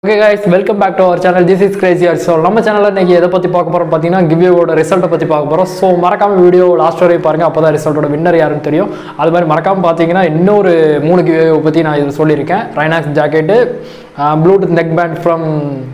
Okay guys welcome back to our channel this is crazy R so நம்ம சேனலில் இன்னைக்கு எதை பற்றி பார்க்க போகிறோம் பார்த்தீங்கன்னா கிவ்யோட ரிசல்ட்டை பற்றி பார்க்க போகிறோம் ஸோ மறக்காம வீடியோ லாஸ்ட் வரையும் பாருங்கள் அப்போ தான் ரிசல்ட்டோட வின்னர் யாருன்னு தெரியும் அது மாதிரி மறக்காம பார்த்தீங்கன்னா இன்னொரு மூணு கிவ்யோ பற்றி நான் இதில் சொல்லியிருக்கேன் Rynox jacket Bluetooth neck band from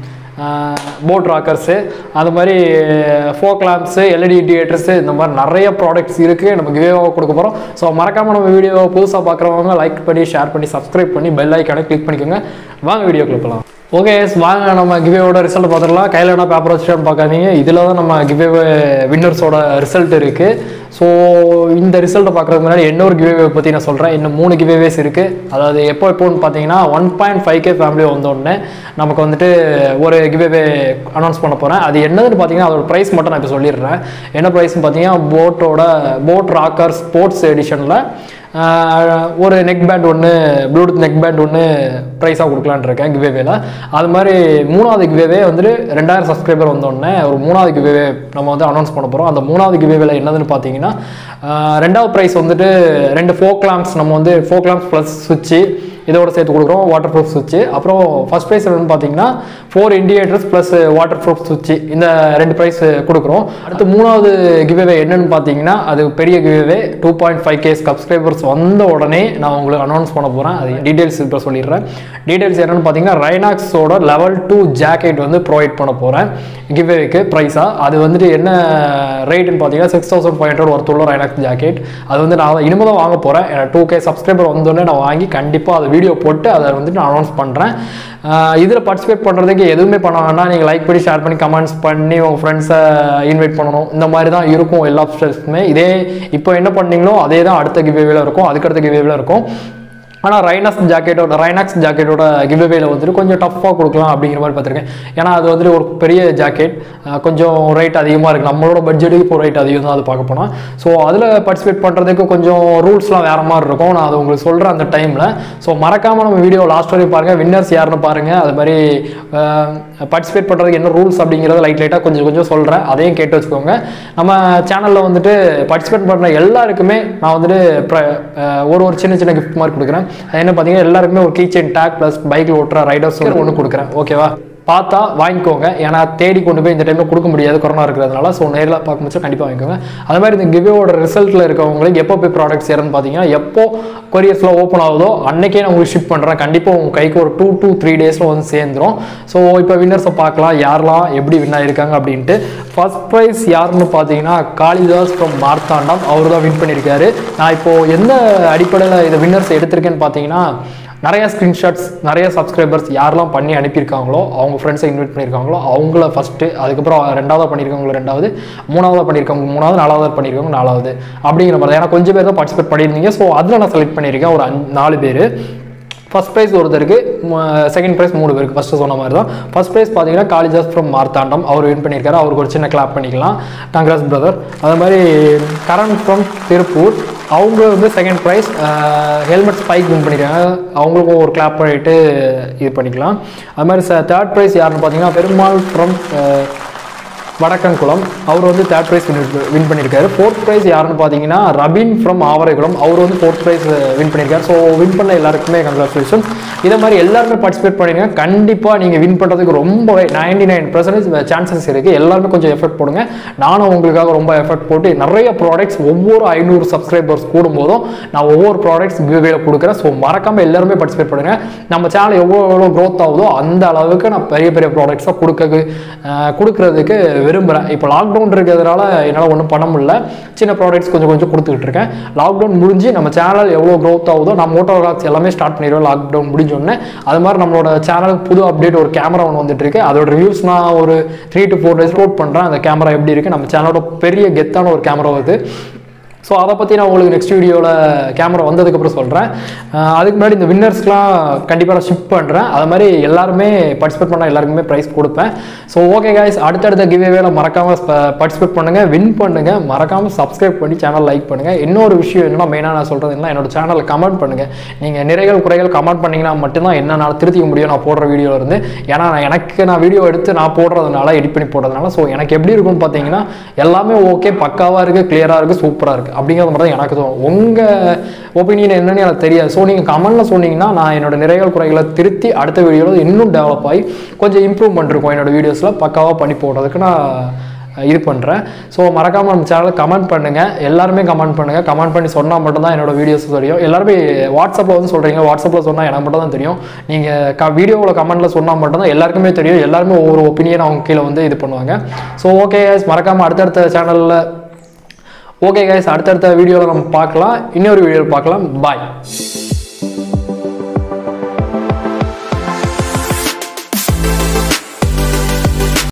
Boat Rockerz அது மாதிரி ஃபோக் லேம்ப்ஸு எல்இடி இண்டிகேட்டர்ஸு இந்த மாதிரி நிறைய ப்ராடக்ட்ஸ் இருக்குது நம்ம கிவேவாக கொடுக்க போகிறோம் ஸோ மறக்காமல் நம்ம வீடியோ புதுசாக பார்க்குறவங்க லைக் பண்ணி ஷேர் பண்ணி சப்ஸ்கிரைப் பண்ணி பெல் ஐக்கானை கிளிக் பண்ணிக்கோங்க வாங்க வீடியோக்குள்ள போகலாம் ஓகே வாங்க நம்ம கிவேவோட ரிசல்ட் பார்த்துடலாம் கையில் என்ன பேப்பர் வச்சுட்டு பார்க்காதீங்க இதில் தான் நம்ம கிவே வின்னர்ஸோட ரிசல்ட் இருக்குது ஸோ இந்த ரிசல்ட்டை பார்க்குறதுக்கு முன்னாடி இன்னொரு கிவேவே பற்றி நான் சொல்கிறேன் இன்னும் மூணு கிவேவேஸ் இருக்குது அதாவது எப்போ எப்போன்னு பார்த்தீங்கன்னா one point five K family வந்தோடனே நமக்கு வந்துட்டு ஒரு கிவேவே அனௌன்ஸ் பண்ண போகிறேன் அது என்னதுன்னு பார்த்தீங்கன்னா அதோட ப்ரைஸ் மட்டும் நான் இப்போ சொல்லிடுறேன் என்ன ப்ரைஸ்னு பார்த்தீங்கன்னா போட்டோட போட் ராக்கர் ஸ்போர்ட்ஸ் எடிஷனில் ஒரு நெக் பேண்ட் ஒன்று ப்ளூடூத் நெக் பேண்ட் ஒன்று ப்ரைஸாக கொடுக்கலான்னு இருக்கேன் கிவேவேல அது மாதிரி மூணாவது கிவேவே வந்துட்டு ரெண்டாயிரம் சப்ஸ்கிரைபர் வந்தோடனே ஒரு மூணாவது கிவேவே நம்ம வந்து அனௌன்ஸ் பண்ண போகிறோம் அந்த மூணாவது கிவேவேல என்னதுன்னு பார்த்தீங்கன்னா ஆஹ் ரெண்டாவது ப்ரைஸ் வந்துட்டு ரெண்டு ஃபோக் லேம்ப்ஸ் நம்ம வந்து ஃபோக் லேம்ப்ஸ் ப்ளஸ் சுவிட்சு இதோட சேர்த்து கொடுக்குறோம் வாட்டர் ப்ரூஃப் சுவிட்சு அப்புறம் ஃபர்ஸ்ட் ப்ரைஸ் என்னன்னு பார்த்தீங்கன்னா four indicators plus waterproof சுவிட்சு இந்த ரெண்டு ப்ரைஸ் கொடுக்குறோம் அடுத்து மூணாவது கிவ்வே என்னன்னு பார்த்தீங்கன்னா அது பெரிய giveaway two point five K subscribers வந்த உடனே நான் உங்களுக்கு அனௌன்ஸ் பண்ண போகிறேன் அது டீடைல்ஸ் இப்போ சொல்லிடுறேன் டீடைல்ஸ் என்னன்னு பார்த்தீங்கன்னா ரைனாக்ஸோட லெவல் டூ ஜாக்கெட் வந்து ப்ரொவைட் பண்ண போகிறேன் கிவ்வேக்கு ப்ரைஸாக அது வந்துட்டு என்ன ரேட்டுன்னு பார்த்தீங்கன்னா சிக்ஸ் தௌசண்ட் ஃபைவ் ஹண்ட்ரட் ஒருத்துள்ள ரைனாக்ஸ் ஜாக்கெட் அது வந்து நான் இனிமேல் தான் வாங்க போகிறேன் டூ கே சப்ஸ்கிரைபர் வந்தோடனே நான் வாங்கி கண்டிப்பாக அதை வீடியோ போட்டு அதை வந்துட்டு நான் அனௌன்ஸ் பண்ணுறேன் இதில் பார்ட்டிசிபேட் பண்ணுறதுக்கு எதுவுமே பண்ண வேண்டாம் நீங்கள் லைக் பண்ணி ஷேர் பண்ணி கமெண்ட்ஸ் பண்ணி உங்கள் ஃப்ரெண்ட்ஸை இன்வைட் பண்ணணும் இந்த மாதிரி தான் இருக்கும் எல்லா ஸ்டெப்ஸுமே இதே இப்போ என்ன பண்ணீங்களோ அதே தான் அடுத்த கிவ்வேவில் இருக்கும் அதுக்கடுத்த கிவ்வேவில் இருக்கும் ஆனால் ரைனாக்ஸ் ஜாக்கெட்டோட ரைனாக்ஸ் ஜாக்கெட்டோட கிவ்வேல வந்துட்டு கொஞ்சம் டஃப்பாக கொடுக்கலாம் அப்படிங்கிற மாதிரி பார்த்துருக்கேன் ஏன்னா அது வந்துட்டு ஒரு பெரிய ஜாக்கெட் கொஞ்சம் ரேட் அதிகமாக இருக்குது நம்மளோட பட்ஜெட்டுக்கு இப்போ ரேட் அதிகம் தான் அது பார்க்க போனால் ஸோ அதில் பார்ட்டிசிபேட் பண்ணுறதுக்கு கொஞ்சம் ரூல்ஸ்லாம் வேறு மாதிரி இருக்கும் நான் அது உங்களுக்கு சொல்கிறேன் அந்த டைமில் ஸோ மறக்காமல் நம்ம வீடியோ லாஸ்ட் வரையும் பாருங்கள் வின்னர்ஸ் யாருன்னு பாருங்கள் அது மாதிரி பார்ட்டிசிபேட் பண்ணுறதுக்கு என்ன ரூல்ஸ் அப்படிங்கிறத லைட் லைட்டாக கொஞ்சம் கொஞ்சம் சொல்கிறேன் அதையும் கேட்டு வச்சுக்கோங்க நம்ம சேனலில் வந்துட்டு பார்ட்டிசிபேட் பண்ணுற எல்லாருக்குமே நான் வந்துட்டு ப்ர- அஹ் ஒரு ஒரு சின்ன சின்ன கிஃப்ட் மாதிரி கொடுக்குறேன் அது என்ன பார்த்தீங்கன்னா எல்லாருக்குமே ஒரு கீ செயின் டேக் ப்ளஸ் பைக்கில் ஓட்டுற ரைடர்ஸ் ஒன்று கொடுக்குறேன் ஓகேவா பார்த்தா வாங்கிக்கோங்க ஏன்னா தேடி கொண்டு போய் இந்த டைமில் கொடுக்க முடியாது கொரோனா இருக்கிறதுனால ஸோ நேரில் பார்க்க முடிச்சா கண்டிப்பாக வாங்கிக்கோங்க அது மாதிரி இந்த கிவ்வேவோட ரிசல்ட்டில் இருக்கவங்களுக்கு எப்போ போய் ப்ராடக்ட்ஸ் சேரும்னு பார்த்தீங்கன்னா எப்போ கொரியர்ஸில் ஓப்பன் ஆகுதோ அன்னைக்கே நான் உங்களுக்கு ஷிப் பண்ணுறேன் கண்டிப்பாக உங்கள் கைக்கு ஒரு டூ டூ த்ரீ டேஸில் வந்து சேர்ந்துரும் ஸோ இப்போ வின்னர்ஸை பார்க்கலாம் யாரெல்லாம் எப்படி வின் ஆயிருக்காங்க அப்படின்ட்டு ஃபர்ஸ்ட் ப்ரைஸ் யாருன்னு பார்த்தீங்கன்னா காளிதாஸ் ஃப்ரம் மார்த்தாண்டம் அவர் தான் வின் பண்ணியிருக்காரு நான் இப்போது எந்த அடிப்படையில் இதை வின்னர்ஸ் எடுத்திருக்கேன்னு பார்த்தீங்கன்னா நிறைய ஸ்க்ரீன்ஷாட்ஸ் நிறைய சப்ஸ்கிரைபர்ஸ் யாரெல்லாம் பண்ணி அனுப்பியிருக்காங்களோ அவங்க ஃப்ரெண்ட்ஸை இன்வைட் பண்ணியிருக்காங்களோ அவங்கள ஃபஸ்ட்டு அதுக்கப்புறம் ரெண்டாவது பண்ணியிருக்கவங்க ரெண்டாவது மூணாவது பண்ணியிருக்கவங்க மூணாவது நாலாவது பண்ணியிருக்கவங்க நாலாவது அப்படிங்கிற மாதிரி தான். ஏன்னா கொஞ்சம் பேர் தான் பார்ட்டிசிபேட் பண்ணியிருந்தீங்க ஸோ அதில் நான் செலக்ட் பண்ணியிருக்கேன் ஒரு அஞ்சு நாலு பேர் ஃபர்ஸ்ட் ப்ரைஸ் ஒருத்தருக்கு செகண்ட் ப்ரைஸ் மூணு பேருக்கு ஃபஸ்ட்டு சொன்ன மாதிரி தான் ஃபர்ஸ்ட் ப்ரைஸ் பார்த்தீங்கன்னா காளிதாஸ் ஃப்ரம் மார்த்தாண்டம் அவர் வின் பண்ணியிருக்காரு அவருக்கு ஒரு சின்ன கிளாப் பண்ணிக்கலாம் கங்க்ராஸ் பிரதர் அது மாதிரி கரண் ஃப்ரம் திருப்பூர் அவங்க வந்து second prize helmet spike win பண்ணியிருக்காங்க அவங்களுக்கும் ஒரு கிளாப் பண்ணிட்டு இது பண்ணிக்கலாம் அது மாதிரி தேர்ட் ப்ரைஸ் யாருன்னு பார்த்தீங்கன்னா பெருமாள் ஃப்ரம் வடக்கன்குளம் அவர் வந்து தேர்ட் ப்ரைஸ் வின் வின் பண்ணியிருக்காரு ஃபோர்த் ப்ரைஸ் யாருன்னு பார்த்தீங்கன்னா ரபின் ஃப்ரம் ஆவரைக்குளம் அவர் வந்து ஃபோர்த் ப்ரைஸ் வின் பண்ணியிருக்காரு ஸோ வின் பண்ண எல்லாருக்குமே கங்க்ராச்சுலேஷன் இதே மாதிரி எல்லாருமே பார்ட்டிசிபேட் பண்ணிருங்க கண்டிப்பாக நீங்கள் வின் பண்ணுறதுக்கு ரொம்பவே நைன்டி நைன் பர்சன்டேஜ் சான்சஸ் இருக்குது எல்லாருமே கொஞ்சம் எஃபர்ட் போடுங்க நானும் உங்களுக்காக ரொம்ப எஃபர்ட் போட்டு நிறைய ப்ராடக்ட்ஸ் ஒவ்வொரு ஐநூறு சப்ஸ்கிரைபர்ஸ் கூடும்போதும் நான் ஒவ்வொரு ப்ராடக்ட்ஸ் கிவ்வேல கொடுக்குறேன் ஸோ மறக்காம எல்லாருமே பார்ட்டிசிபேட் பண்ணுங்க நம்ம சேனல் எவ்வளோ எவ்வளோ க்ரோத் ஆகுதோ அந்த அளவுக்கு நான் பெரிய பெரிய ப்ராடக்ட்ஸாக கொடுக்க அஹ், கொடுக்கறதுக்கு விரும்புகிறேன் இப்போ லாக்டவுன் இருக்கிறதுனால என்னால் ஒன்றும் பண்ண முடியல சின்ன ப்ராடக்ட்ஸ் கொஞ்சம் கொஞ்சம் கொடுத்துக்கிட்டு இருக்கேன் லாக்டவுன் முடிஞ்சு நம்ம சேனல் எவ்வளோ க்ரோத் ஆகுதோ நான் மோட்டோ விளாக்ஸ் எல்லாமே ஸ்டார்ட் பண்ணிடுவேன் லாக்டவுன் முடிஞ்சோடனே அது மாதிரி நம்மளோட சேனலுக்கு புது அப்டேட் ஒரு கேமரா ஒன்று வந்துட்டு இருக்கு அதோட ரிவ்யூஸ் நான் ஒரு three to four days post பண்ணுறேன் அந்த கேமரா எப்படி இருக்குது நம்ம சேனலோட பெரிய கெத்தான ஒரு கேமரா வருது ஸோ அதை பற்றி நான் உங்களுக்கு நெக்ஸ்ட் வீடியோவில் கேமரா வந்ததுக்கப்புறம் சொல்கிறேன் அதுக்கு முன்னாடி இந்த வின்னர்ஸ்க்குலாம் கண்டிப்பாக நான் ஷிப் பண்ணுறேன் அது மாதிரி எல்லாருமே பார்ட்டிசிபேட் பண்ணால் எல்லாருக்குமே ப்ரைஸ் கொடுப்பேன் ஸோ ஓகே காய்ஸ் அடுத்தடுத்த கிவ்வேல மறக்காமல் பார்ட்டிசிபேட் பண்ணுங்கள் வின் பண்ணுங்கள் மறக்காமல் சப்ஸ்கிரைப் பண்ணி சேனல் லைக் பண்ணுங்கள் இன்னொரு விஷயம் என்னன்னா மெயினாக நான் சொல்கிறது என்ன என்னோட சேனலில் கமெண்ட் பண்ணுங்கள் நீங்கள் நிறைகள் குறைகள் கமெண்ட் பண்ணிங்கன்னா மட்டும்தான் என்ன நான் திருத்திக்க முடியும் நான் போடுற வீடியோவில் இருந்து ஏன்னா நான் எனக்கு நான் வீடியோ எடுத்து நான் போடுறதுனால எடிட் பண்ணி போடுறதுனால ஸோ எனக்கு எப்படி இருக்கும்னு பார்த்தீங்கன்னா எல்லாமே ஓகே பக்காவாக இருக்குது கிளியராக இருக்குது சூப்பராக இருக்குது அப்படிங்கிறது மட்டும் தான் எனக்கு தோணும் உங்கள் ஒப்பீனியன் என்னன்னு எனக்கு தெரியாது ஸோ நீங்கள் கமெண்ட்டில் சொன்னீங்கன்னா நான் என்னோட நிறைகள் குறைகளை திருத்தி அடுத்த வீடியோவில் இன்னும் டெவலப் ஆகி கொஞ்சம் இம்ப்ரூவ்மெண்ட் இருக்கும் என்னோட வீடியோஸில் பக்காவாக பண்ணி போடுறதுக்கு நான் இது பண்ணுறேன் ஸோ மறக்காமல் நம்ம சேனலை கமெண்ட் பண்ணுங்கள் எல்லாருமே கமெண்ட் பண்ணுங்கள் கமெண்ட் பண்ணி சொன்னால் மட்டும்தான் என்னோட வீடியோஸ் தெரியும் எல்லாருமே வாட்ஸ்அப்பில் வந்து சொல்கிறீங்க வாட்ஸ்அப்பில் சொன்னால் எனக்கு மட்டும் தான் தெரியும் நீங்கள் க வீடியோவில் கமெண்ட்டில் சொன்னால் மட்டும்தான் எல்லாருக்குமே தெரியும் எல்லாருமே ஒவ்வொரு ஒப்பீனியன் அவங்க கீழே வந்து இது பண்ணுவாங்க ஸோ ஓகே கைஸ் மறக்காமல் அடுத்தடுத்த சேனலில் ஓகே கைஸ் அடுத்தடுத்த வீடியோவில் நம்ம பார்க்கலாம் இன்னொரு வீடியோவில் பார்க்கலாம் பாய்